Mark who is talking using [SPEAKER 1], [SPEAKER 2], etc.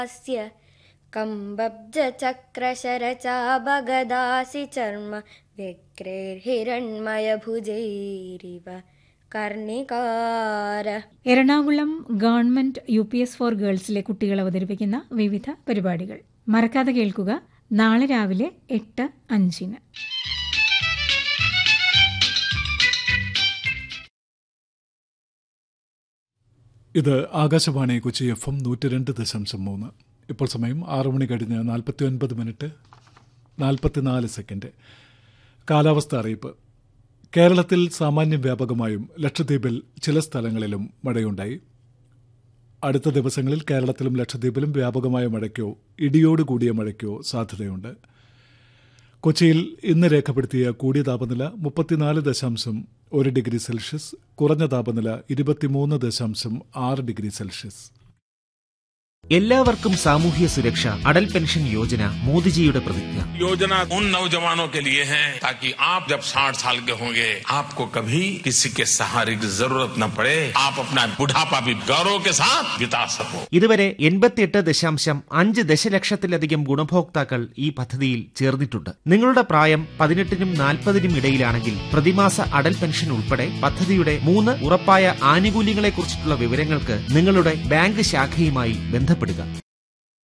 [SPEAKER 1] स्य कम्बब्जचक्रशरचाबगदासि चर्म व्यग्रैर्हिरण्मयभुजैरिव കർണികാര
[SPEAKER 2] Ernakulam government U P S for ഗേൾസിലെ കുട്ടികൾ അവതരിപ്പിക്കുന്ന വിവിധ പരിപാടികൾ മറക്കാതെ കേൾക്കുക നാളെ രാവിലെ എട്ട് അഞ്ചിന്
[SPEAKER 3] ഇത് ആകാശവാണി കൊച്ചി എഫ് എം നൂറ്റി രണ്ട് ദശാംശം മൂന്ന് ഇപ്പോൾ സമയം ആറു മണി കഴിഞ്ഞ് നാൽപ്പത്തി ഒൻപത് മിനിറ്റ് നാൽപ്പത്തിനാല് സെക്കൻഡ് കാലാവസ്ഥ അറിയിപ്പ് കേരളത്തിൽ സാമാന്യം വ്യാപകമായും ലക്ഷദ്വീപിൽ ചില സ്ഥലങ്ങളിലും മഴയുണ്ടായി അടുത്ത ദിവസങ്ങളിൽ കേരളത്തിലും ലക്ഷദ്വീപിലും വ്യാപകമായ മഴയ്ക്കോ ഇടിയോട് കൂടിയ മഴയ്ക്കോ സാധ്യതയുണ്ട് കൊച്ചിയിൽ ഇന്ന് രേഖപ്പെടുത്തിയ കൂടിയ താപനില മുപ്പത്തിനാല് ദശാംശം ഒരു ഡിഗ്രി സെൽഷ്യസ് കുറഞ്ഞ താപനില ഇരുപത്തിമൂന്ന് ദശാംശം ആറ് ഡിഗ്രി സെൽഷ്യസ്
[SPEAKER 4] എല്ലാവർക്കും സാമൂഹ്യ സുരക്ഷ അടൽ പെൻഷൻ യോജന മോദിജിയുടെ പ്രതിജ്ഞ
[SPEAKER 5] योजना उन नौजवानों के लिए है ताकि आप जब 60 साल के होंगे आपको कभी किसी के सहारे की जरूरत न पड़े आप अपना बुढ़ापा भी गौरव के साथ बिता सको
[SPEAKER 4] ഇതുവരെ എൺപത്തിയെട്ട് ദശാംശം അഞ്ച് ദശലക്ഷത്തിലധികം ഗുണഭോക്താക്കൾ ഈ പദ്ധതിയിൽ ചേർന്നിട്ടുണ്ട് നിങ്ങളുടെ പ്രായം പതിനെട്ടിനും നാൽപ്പതിനും ഇടയിലാണെങ്കിൽ പ്രതിമാസ അടൽ പെൻഷൻ ഉൾപ്പെടെ പദ്ധതിയുടെ മൂന്ന് ഉറപ്പായ ആനുകൂല്യങ്ങളെക്കുറിച്ചിട്ടുള്ള വിവരങ്ങൾക്ക് നിങ്ങളുടെ ബാങ്ക് ശാഖയുമായി ബന്ധപ്പെടുക